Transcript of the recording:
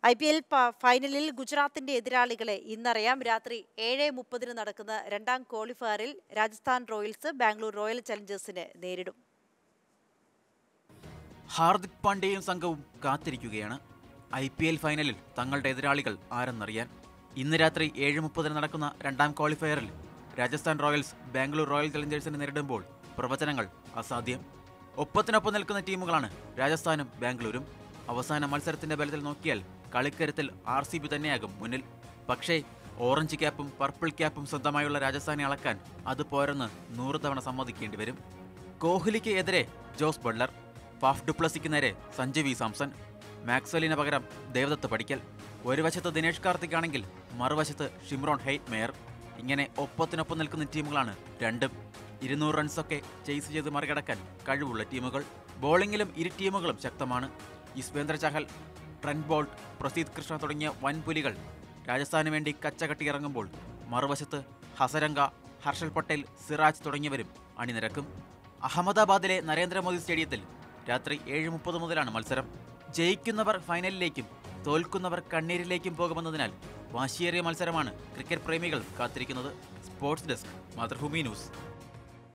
I P L ഫൈനലിൽ ഗുജറാത്തിന്റെ എതിരാളികളെ ഇന്നറിയാം രാത്രി ഏഴ് മുപ്പതിന് നടക്കുന്ന രണ്ടാം ക്വാളിഫയറിൽ രാജസ്ഥാൻ റോയൽസ് ബാംഗ്ലൂർ റോയൽ ചലഞ്ചേഴ്സിനെ നേരിടും ഹാർദിക് പാണ്ഡ്യയും സംഘവും കാത്തിരിക്കുകയാണ് ഐ പി എൽ ഫൈനലിൽ തങ്ങളുടെ എതിരാളികൾ ആരെന്നറിയാൻ ഇന്ന് രാത്രി ഏഴ് മുപ്പതിന് നടക്കുന്ന രണ്ടാം ക്വാളിഫയറിൽ രാജസ്ഥാൻ റോയൽസ് ബാംഗ്ലൂർ റോയൽ ചലഞ്ചേഴ്സിനെ നേരിടുമ്പോൾ പ്രവചനങ്ങൾ അസാധ്യം ഒപ്പത്തിനൊപ്പം നിൽക്കുന്ന ടീമുകളാണ് രാജസ്ഥാനും ബാംഗ്ലൂരും അവസാന മത്സരത്തിന്റെ ബലത്തിൽ നോക്കിയാൽ കളിക്കരുത്തിൽ ആർ സി ബി തന്നെയാകും മുന്നിൽ പക്ഷേ ഓറഞ്ച് ക്യാപ്പും പർപ്പിൾ ക്യാപ്പും സ്വന്തമായുള്ള രാജസ്ഥാനെ അളക്കാൻ അത് പോരെന്ന് നൂറ് തവണ സമ്മതിക്കേണ്ടി വരും കോഹ്ലിക്ക് എതിരെ ജോസ് ബട്ട്ലർ ഫാഫ് ഡുപ്ലസിക്ക് നേരെ സഞ്ജു വി സാംസൺ മാക്സ്വലിന് പകരം ദേവദത്ത് പഠിക്കൽ ഒരു വശത്ത് ദിനേഷ് കാർത്തിക് ആണെങ്കിൽ മറുവശത്ത് ഷിമ്രോൺ ഹെയ്റ്റ് മേയർ ഇങ്ങനെ ഒപ്പത്തിനൊപ്പം നിൽക്കുന്ന ടീമുകളാണ് രണ്ടും ഇരുന്നൂറ് റൺസൊക്കെ ചേസ് ചെയ്ത് മറികടക്കാൻ കഴിവുള്ള ടീമുകൾ ബോളിംഗിലും ഇരു ടീമുകളും ശക്തമാണ് യുസ്വേന്ദ്ര ചഹൽ ട്രെന്റ് ബോൾട്ട് പ്രസീദ് കൃഷ്ണ തുടങ്ങിയ വൻപുലികൾ രാജസ്ഥാന് വേണ്ടി കച്ചകെട്ടി ഇറങ്ങുമ്പോൾ മറുവശത്ത് ഹസരംഗ ഹർഷൽ പട്ടേൽ സിറാജ് തുടങ്ങിയവരും അണിനിരക്കും അഹമ്മദാബാദിലെ നരേന്ദ്രമോദി സ്റ്റേഡിയത്തിൽ രാത്രി ഏഴ് മുപ്പത് മുതലാണ് മത്സരം ജയിക്കുന്നവർ ഫൈനലിലേക്കും തോൽക്കുന്നവർ കണ്ണീരിലേക്കും പോകുമെന്നതിനാൽ വാശിയേറിയ മത്സരമാണ് ക്രിക്കറ്റ് പ്രേമികൾ കാത്തിരിക്കുന്നത് സ്പോർട്സ് ഡെസ്ക് മാതൃഭൂമി ന്യൂസ്